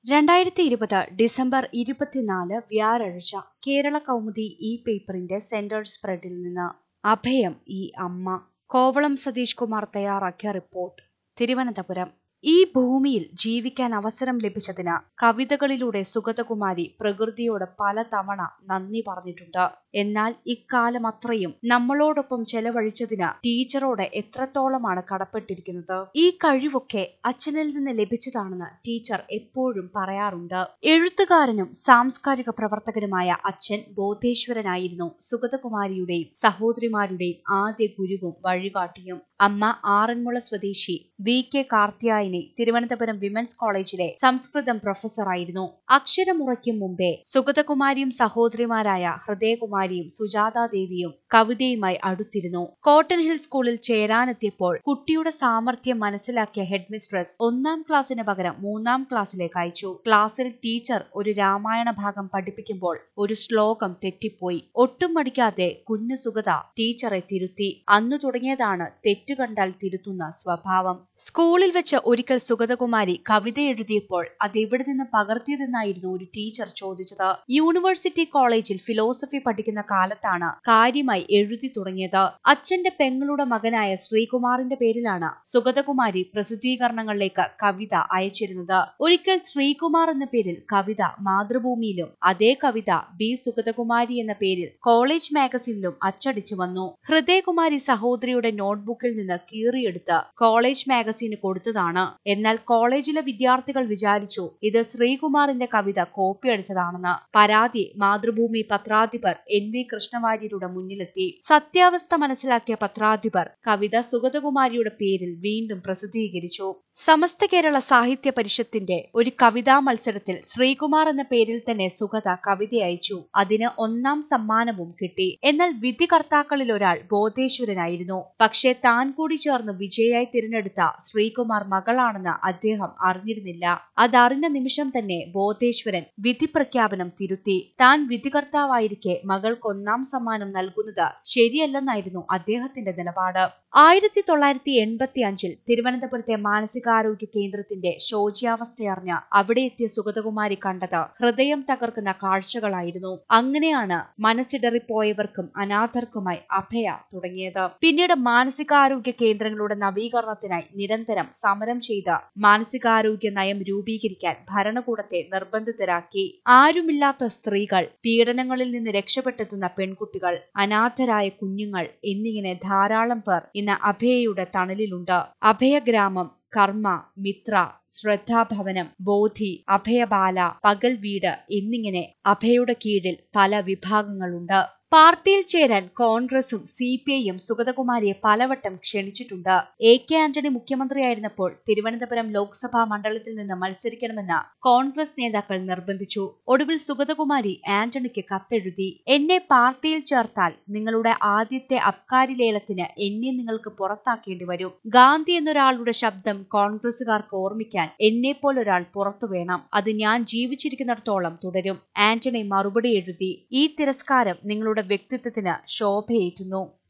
രണ്ടായിരത്തി ഇരുപത് ഡിസംബർ ഇരുപത്തിനാല് വ്യാഴാഴ്ച കേരള കൗമുദി ഈ പേപ്പറിന്റെ സെന്റർ സ്പ്രെഡിൽ നിന്ന് അഭയം ഈ അമ്മ കോവളം സതീഷ് കുമാർ തയ്യാറാക്കിയ റിപ്പോർട്ട് തിരുവനന്തപുരം ഈ ഭൂമിയിൽ ജീവിക്കാൻ അവസരം ലഭിച്ചതിന് കവിതകളിലൂടെ സുഗതകുമാരി പ്രകൃതിയോട് പലതവണ നന്ദി പറഞ്ഞിട്ടുണ്ട് എന്നാൽ ഇക്കാലം അത്രയും നമ്മളോടൊപ്പം ചെലവഴിച്ചതിന് ടീച്ചറോട് എത്രത്തോളമാണ് കടപ്പെട്ടിരിക്കുന്നത് ഈ കഴിവൊക്കെ അച്ഛനിൽ നിന്ന് ലഭിച്ചതാണെന്ന് ടീച്ചർ എപ്പോഴും പറയാറുണ്ട് എഴുത്തുകാരനും സാംസ്കാരിക പ്രവർത്തകനുമായ അച്ഛൻ ബോധേശ്വരനായിരുന്നു സുഗതകുമാരിയുടെയും സഹോദരിമാരുടെയും ആദ്യ ഗുരുവും വഴികാട്ടിയും അമ്മ ആറന്മുള സ്വദേശി V K Karthyayani Thiruvananthapuram women's കോളേജിലെ സംസ്കൃതം പ്രൊഫസറായിരുന്നു അക്ഷരമുറയ്ക്കും മുമ്പേ സുഗതകുമാരിയും സഹോദരിമാരായ ഹൃദയകുമാരിയും സുജാതാദേവിയും കവിതയുമായി അടുത്തിരുന്നു കോട്ടൺ ഹിൽ സ്കൂളിൽ ചേരാനെത്തിയപ്പോൾ കുട്ടിയുടെ സാമർഥ്യം മനസ്സിലാക്കിയ ഹെഡ് മിസ്ട്രസ് ഒന്നാം ക്ലാസ്സിന് പകരം മൂന്നാം ക്ലാസ്സിലേക്ക് അയച്ചു ക്ലാസ്സിൽ ടീച്ചർ ഒരു രാമായണ ഭാഗം പഠിപ്പിക്കുമ്പോൾ ഒരു ശ്ലോകം തെറ്റിപ്പോയി ഒട്ടും മടിക്കാതെ കുഞ്ഞു സുഗത ടീച്ചറെ തിരുത്തി അന്നു തുടങ്ങിയതാണ് തെറ്റു കണ്ടാൽ തിരുത്തുന്ന സ്വഭാവം സ്കൂളിൽ വെച്ച് ഒരിക്കൽ സുഗതകുമാരി കവിത എഴുതിയപ്പോൾ അത് എവിടെ നിന്ന് പകർത്തിയതെന്നായിരുന്നു ഒരു ടീച്ചർ ചോദിച്ചത് യൂണിവേഴ്സിറ്റി കോളേജിൽ ഫിലോസഫി പഠിക്കുന്ന കാലത്താണ് കാര്യമായി എഴുതി തുടങ്ങിയത് അച്ഛന്റെ പെങ്ങളുടെ മകനായ ശ്രീകുമാറിന്റെ പേരിലാണ് സുഗതകുമാരി പ്രസിദ്ധീകരണങ്ങളിലേക്ക് കവിത അയച്ചിരുന്നത് ഒരിക്കൽ ശ്രീകുമാർ എന്ന പേരിൽ കവിത മാതൃഭൂമിയിലും അതേ കവിത ബി സുഗതകുമാരി എന്ന പേരിൽ കോളേജ് മാഗസിനിലും അച്ചടിച്ചു വന്നു ഹൃദയകുമാരി സഹോദരിയുടെ നോട്ട്ബുക്കിൽ നിന്ന് കീറിയെടുത്ത് കോളേജ് മാഗസിന് കൊടുത്തതാണ് എന്നാൽ കോളേജിലെ വിദ്യാർത്ഥികൾ വിചാരിച്ചു ഇത് ശ്രീകുമാറിന്റെ കവിത കോപ്പി അടിച്ചതാണെന്ന് പരാതി മാതൃഭൂമി പത്രാധിപർ എൻ വി കൃഷ്ണവാര്യരുടെ മുന്നിലെത്തി സത്യാവസ്ഥ മനസ്സിലാക്കിയ പത്രാധിപർ കവിത സുഗതകുമാരിയുടെ പേരിൽ വീണ്ടും പ്രസിദ്ധീകരിച്ചു സമസ്ത കേരള സാഹിത്യ പരിഷത്തിന്റെ ഒരു കവിതാ മത്സരത്തിൽ ശ്രീകുമാർ എന്ന പേരിൽ തന്നെ സുഗത കവിത അയച്ചു അതിന് ഒന്നാം സമ്മാനവും കിട്ടി എന്നാൽ വിധികർത്താക്കളിൽ ഒരാൾ ബോധേശ്വരനായിരുന്നു പക്ഷേ താൻ കൂടി ചേർന്ന് വിജയായി തിരഞ്ഞെടുത്ത ശ്രീകുമാർ മകളാണെന്ന് അദ്ദേഹം അറിഞ്ഞിരുന്നില്ല അതറിഞ്ഞ നിമിഷം തന്നെ ബോധേശ്വരൻ വിധി പ്രഖ്യാപനം തിരുത്തി താൻ വിധികർത്താവായിരിക്കെ മകൾക്ക് ഒന്നാം സമ്മാനം നൽകുന്നത് ശരിയല്ലെന്നായിരുന്നു അദ്ദേഹത്തിന്റെ നിലപാട് ആയിരത്തി തൊള്ളായിരത്തി എൺപത്തി അഞ്ചിൽ തിരുവനന്തപുരത്തെ മാനസികാരോഗ്യ കേന്ദ്രത്തിന്റെ ശോച്യാവസ്ഥയറിഞ്ഞ അവിടെ എത്തിയ സുഗതകുമാരി കണ്ടത് ഹൃദയം തകർക്കുന്ന കാഴ്ചകളായിരുന്നു അങ്ങനെയാണ് മനസ്സിടറിപ്പോയവർക്കും അനാഥർക്കുമായി അഭയ തുടങ്ങിയത് പിന്നീട് മാനസികാരോഗ്യ കേന്ദ്രങ്ങളുടെ നവീകരണത്തിനായി നിരന്തരം സമരം ചെയ്ത് മാനസികാരോഗ്യ നയം രൂപീകരിക്കാൻ ഭരണകൂടത്തെ നിർബന്ധിതരാക്കി ആരുമില്ലാത്ത സ്ത്രീകൾ പീഡനങ്ങളിൽ നിന്ന് രക്ഷപ്പെട്ടെത്തുന്ന പെൺകുട്ടികൾ അനാഥരായ കുഞ്ഞുങ്ങൾ എന്നിങ്ങനെ ധാരാളം പേർ ഇന്ന് അഭയയുടെ തണലിലുണ്ട് അഭയഗ്രാമം കർമ്മ മിത്ര ശ്രദ്ധാഭവനം ബോധി അഭയബാല പകൽ വീട് എന്നിങ്ങനെ അഭയുടെ കീഴിൽ പല വിഭാഗങ്ങളുണ്ട് പാർട്ടിയിൽ ചേരാൻ കോൺഗ്രസും സി പി ഐയും സുഗതകുമാരിയെ പലവട്ടം ക്ഷണിച്ചിട്ടുണ്ട് എ കെ ആന്റണി മുഖ്യമന്ത്രിയായിരുന്നപ്പോൾ തിരുവനന്തപുരം ലോക്സഭാ മണ്ഡലത്തിൽ നിന്ന് മത്സരിക്കണമെന്ന് കോൺഗ്രസ് നേതാക്കൾ നിർബന്ധിച്ചു ഒടുവിൽ സുഗതകുമാരി ആന്റണിക്ക് കത്തെഴുതി എന്നെ പാർട്ടിയിൽ ചേർത്താൽ നിങ്ങളുടെ ആദ്യത്തെ അബ്കാരി ലേലത്തിന് എന്നെ നിങ്ങൾക്ക് പുറത്താക്കേണ്ടി വരും ഗാന്ധി എന്നൊരാളുടെ ശബ്ദം കോൺഗ്രസുകാർക്ക് ഓർമ്മിക്കാൻ എന്നെപ്പോലൊരാൾ പുറത്തു വേണം അത് ഞാൻ ജീവിച്ചിരിക്കുന്നിടത്തോളം തുടരും ആന്റണി മറുപടി എഴുതി ഈ തിരസ്കാരം നിങ്ങളുടെ വ്യക്തിത്വത്തിന് ശോഭയേറ്റുന്നു